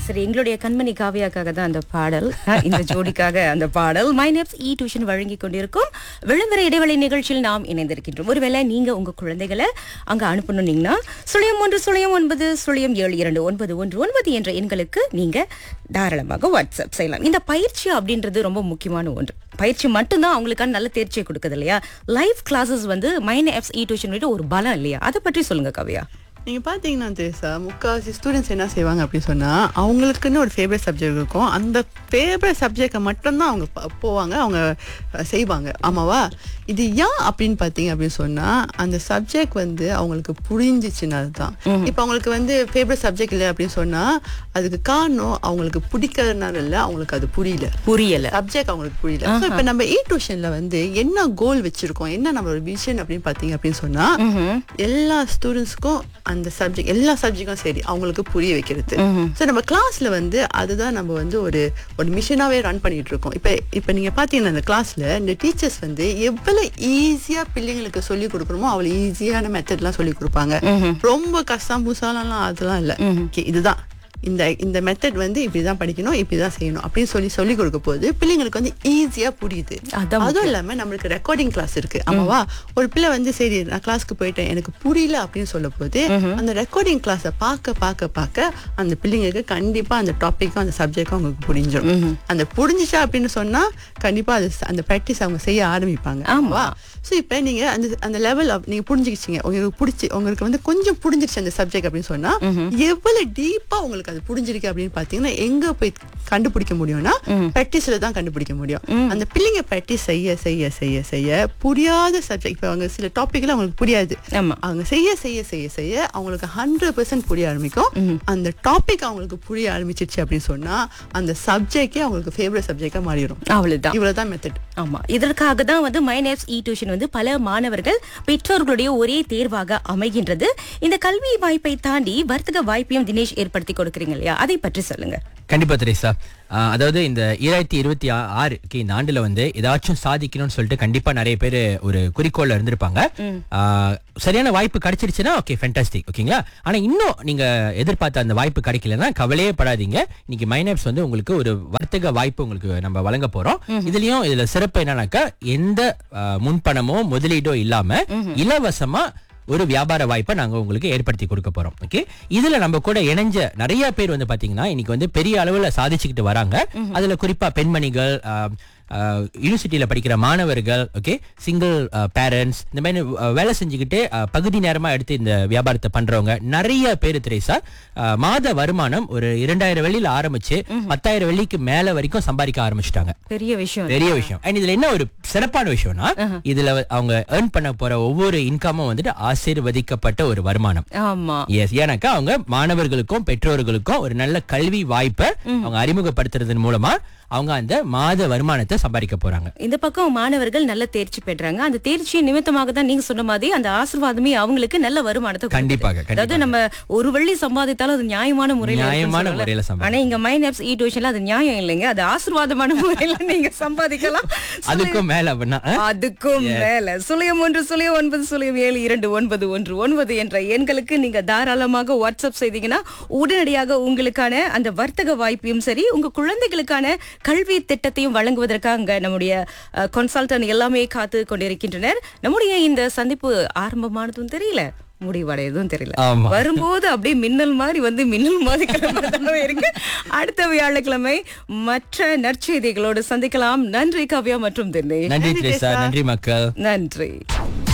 சரி எங்களுடைய கண்மணி காவியாக்காக தான் அந்த பாடல் இந்த ஜோடிக்காக அந்த பாடல் மை நெப்ஸ் இ டியூஷன் வழங்கி கொண்டிருக்கும் விளம்பர இடைவெளி நிகழ்ச்சியில் நாம் இணைந்திருக்கின்றோம் ஒருவேளை நீங்க உங்க குழந்தைகளை அங்க அனுப்பணும்னீங்கன்னா சுழியம் ஒன்று சுழியம் ஒன்பது சுழியம் ஏழு இரண்டு ஒன்பது ஒன்று ஒன்பது என்ற எண்களுக்கு நீங்க தாராளமாக வாட்ஸ்அப் செய்யலாம் இந்த பயிற்சி அப்படின்றது ரொம்ப முக்கியமான ஒன்று பயிற்சி மட்டும்தான் அவங்களுக்கான நல்ல தேர்ச்சியை கொடுக்குது இல்லையா லைவ் கிளாஸஸ் வந்து மைன் எஃப்ஸ் இ டியூஷன் ஒரு பலம் இல்லையா அதை பற்றி சொல்லுங்க கவியா நீங்க பாத்தீங்கன்னா தெரியுசா முக்கால்வாசி ஸ்டூடெண்ட்ஸ் என்ன செய்வாங்க அப்படின்னு சொன்னா அவங்களுக்குன்னு ஒரு ஃபேவரட் சப்ஜெக்ட் இருக்கும் அந்த ஃபேவரட் சப்ஜெக்டை மட்டும்தான் அவங்க ப- போவாங்க அவங்க அஹ், செய்வாங்க ஆமாவா இது ஏன் அப்படின்னு பார்த்தீங்க அப்படின்னு சொன்னா அந்த சப்ஜெக்ட் வந்து அவங்களுக்கு புரிஞ்சிச்சுன்னா தான் இப்போ அவங்களுக்கு வந்து ஃபேவரட் சப்ஜெக்ட் இல்லை அப்படின்னு சொன்னா அதுக்கு காரணம் அவங்களுக்கு பிடிக்கிறதுனால இல்லை அவங்களுக்கு அது புரியல புரியல சப்ஜெக்ட் அவங்களுக்கு புரியல ஸோ இப்போ நம்ம இ டியூஷன்ல வந்து என்ன கோல் வச்சிருக்கோம் என்ன நம்மளோட விஷன் அப்படின்னு பார்த்தீங்க அப்படின்னு சொன்னா எல்லா ஸ்டூடெண்ட்ஸ்க்கும் அந்த சப்ஜெக்ட் எல்லா சப்ஜெக்டும் சரி அவங்களுக்கு புரிய வைக்கிறது ஸோ நம்ம கிளாஸ்ல வந்து அதுதான் நம்ம வந்து ஒரு ஒரு மிஷனாவே ரன் பண்ணிட்டு இருக்கோம் இப்போ இப்போ நீங்க பாத்தீங்கன்னா இந்த கிளாஸ்ல இந்த டீச்சர்ஸ் வந்து எவ்வளவு ஈஸியா பிள்ளைங்களுக்கு சொல்லி கொடுக்கணுமோ அவ்வளவு ஈஸியான மெத்தட்லாம் சொல்லி கொடுப்பாங்க ரொம்ப கஷ்டம் புசாலாம் அதெல்லாம் இல்லை Okay, இதுதான் இந்த இந்த மெத்தட் வந்து இப்படிதான் படிக்கணும் இப்படிதான் செய்யணும் அப்படின்னு சொல்லி சொல்லி கொடுக்க போது பிள்ளைங்களுக்கு வந்து ஈஸியா புரியுது அதான் அதுவும் இல்லாம நம்மளுக்கு ரெக்கார்டிங் கிளாஸ் இருக்கு ஆமாவா ஒரு பிள்ளை வந்து சரி நான் கிளாஸ்க்கு போயிட்டேன் எனக்கு புரியல அப்படின்னு சொல்ல போது அந்த ரெக்கார்டிங் கிளாஸை பார்க்க பார்க்க பார்க்க அந்த பிள்ளைங்களுக்கு கண்டிப்பா அந்த டாபிக்கும் அந்த சப்ஜெக்டும் அவங்களுக்கு புரிஞ்சிடும் அந்த புரிஞ்சிச்சா அப்படின்னு சொன்னா கண்டிப்பா அது அந்த ப்ராக்டிஸ் அவங்க செய்ய ஆரம்பிப்பாங்க ஆமா. ஸோ இப்போ நீங்க அந்த அந்த லெவல் நீங்க புரிஞ்சுக்கிச்சீங்க உங்களுக்கு பிடிச்சி உங்களுக்கு வந்து கொஞ்சம் புரிஞ்சிருச்சு அந்த சப்ஜெக்ட் அப்படின்னு சொன்னா எவ்வளவு டீப்பா உங்களுக்கு அது புரிஞ்சிருக்கு அப்படின்னு பாத்தீங்கன்னா எங்க போய் கண்டுபிடிக்க முடியும்னா ப்ராக்டிஸ்ல தான் கண்டுபிடிக்க முடியும் அந்த பிள்ளைங்க ப்ராக்டிஸ் செய்ய செய்ய செய்ய செய்ய புரியாத சப்ஜெக்ட் இப்போ அவங்க சில டாபிக்ல அவங்களுக்கு புரியாது ஆமா அவங்க செய்ய செய்ய செய்ய செய்ய அவங்களுக்கு ஹண்ட்ரட் பெர்சன்ட் புரிய ஆரம்பிக்கும் அந்த டாபிக் அவங்களுக்கு புரிய ஆரம்பிச்சிருச்சு அப்படின்னு சொன்னா அந்த சப்ஜெக்டே அவங்களுக்கு ஃபேவரட் சப்ஜெக்டா மாறிடும் அவ்வளவுதான் இவ்வளவுதான் மெத்தட் ஆமா இதற்காக தான் வந்து மைனேப்ஸ் இ டியூஷன் வந்து பல மாணவர்கள் பெற்றோர்களுடைய ஒரே தேர்வாக அமைகின்றது இந்த கல்வி வாய்ப்பை தாண்டி வர்த்தக வாய்ப்பையும் தினேஷ் ஏற்படுத்தி கொடுக்குறீங்க இல்லையா அதை பற்றி சொல்லுங்க கண்டிப்பா தெரேசா ஆஹ் அதாவது இந்த ஈராயிரத்தி இருபத்தி ஆ- ஆறு okay, இந்த ஆண்டுல வந்து ஏதாச்சும் சாதிக்கணும்னு சொல்லிட்டு கண்டிப்பா நிறைய பேர் ஒரு குறிக்கோள்ல இருந்திருப்பாங்க ஆஹ் சரியான வாய்ப்பு கிடைச்சிருச்சுன்னா ஓகே ஃபேண்டாஸ்டிக் ஓகேங்களா ஆனா இன்னும் நீங்க எதிர்பார்த்த அந்த வாய்ப்பு கிடைக்கலன்னா கவலையே படாதீங்க இன்னைக்கு மைனப்ஸ் வந்து உங்களுக்கு ஒரு வர்த்தக வாய்ப்பு உங்களுக்கு நம்ம வழங்க போறோம் இதுலயும் இதுல சிறப்பு என்னன்னாக்கா எந்த ஆஹ், முன்பணமோ முதலீடோ இல்லாம இலவசமா ஒரு வியாபார வாய்ப்பை நாங்க உங்களுக்கு ஏற்படுத்தி கொடுக்க போறோம் ஓகே இதுல நம்ம கூட இணைஞ்ச நிறைய பேர் வந்து பாத்தீங்கன்னா இன்னைக்கு வந்து பெரிய அளவுல சாதிச்சுக்கிட்டு வராங்க அதுல குறிப்பா பெண்மணிகள் யூனிவர்சிட்டியில படிக்கிற மாணவர்கள் ஓகே சிங்கிள் பேரண்ட்ஸ் இந்த மாதிரி அஹ், வேலை செஞ்சுக்கிட்டு அஹ், பகுதி நேரமா எடுத்து இந்த வியாபாரத்தை பண்றவங்க நிறைய பேர் திரேசா அஹ், மாத வருமானம் ஒரு இரண்டாயிரம் வெள்ளியில ஆரம்பிச்சு பத்தாயிரம் வெள்ளிக்கு மேல வரைக்கும் சம்பாதிக்க ஆரம்பிச்சிட்டாங்க பெரிய விஷயம் பெரிய விஷயம் அண்ட் இதுல என்ன ஒரு சிறப்பான விஷயம்னா இதுல வ- அவங்க ஏர்ன் பண்ண போற ஒவ்வொரு இன்கமும் வந்துட்டு ஆசீர்வதிக்கப்பட்ட ஒரு வருமானம் ஆமா எஸ் ஏன்னாக்கா அவங்க மாணவர்களுக்கும் பெற்றோர்களுக்கும் ஒரு நல்ல கல்வி வாய்ப்பை அவங்க அறிமுகப்படுத்துறதன் மூலமா அவங்க அந்த மாத வருமானத்தை சம்பாதிக்க போறாங்க இந்த பக்கம் மாணவர்கள் நல்ல தேர்ச்சி பெற்றாங்க அந்த தேர்ச்சியின் நிமித்தமாக தான் நீங்க சொன்ன மாதிரி அந்த ஆசீர்வாதமே அவங்களுக்கு நல்ல வருமானத்தை கொடுக்குது. கண்டிப்பாக, கண்டிப்பாக. அதாவது நம்ம ஒரு வெள்ளி சம்பாதித்தாலும் அது நியாயமான முறையில இருக்குன்னு நியாயமான சொல்லலாம். முறையில சம்பாதி- ஆனா இங்க மைன் ஆப்ஸ் இ டியூஷன்ல அது நியாயம் இல்லைங்க அது ஆசீர்வாதமான முறையில நீங்க சம்பாதிக்கலாம் அதுக்கும் மேல அப்படின்னா அஹ், அதுக்கும் மேல சுழியம் ஒன்று சுழியம் ஒன்பது சுழியம் ஏழு இரண்டு ஒன்பது ஒன்று ஒன்பது என்ற எண்களுக்கு நீங்க தாராளமாக வாட்ஸ்அப் செய்தீங்கன்னா உடனடியாக உங்களுக்கான அந்த வர்த்தக வாய்ப்பையும் சரி உங்க குழந்தைகளுக்கான கல்வி திட்டத்தையும் வழங்குவதற்காக நம்முடைய கன்சல்டன்ட் எல்லாமே காத்து கொண்டிருக்கின்றனர் நம்முடைய இந்த சந்திப்பு ஆரம்பமானதும் தெரியல முடிவடையதும் தெரியல ஆமா. வரும்போது அப்படியே மின்னல் மாதிரி வந்து மின்னல் மாதிரி கிளம்புறதாவே இருக்கு அடுத்த வியாழக்கிழமை மற்ற நற்செய்திகளோடு சந்திக்கலாம் நன்றி காவ்யா மற்றும் தினேஷ் நன்றி திரேசா நன்றி மக்கள் நன்றி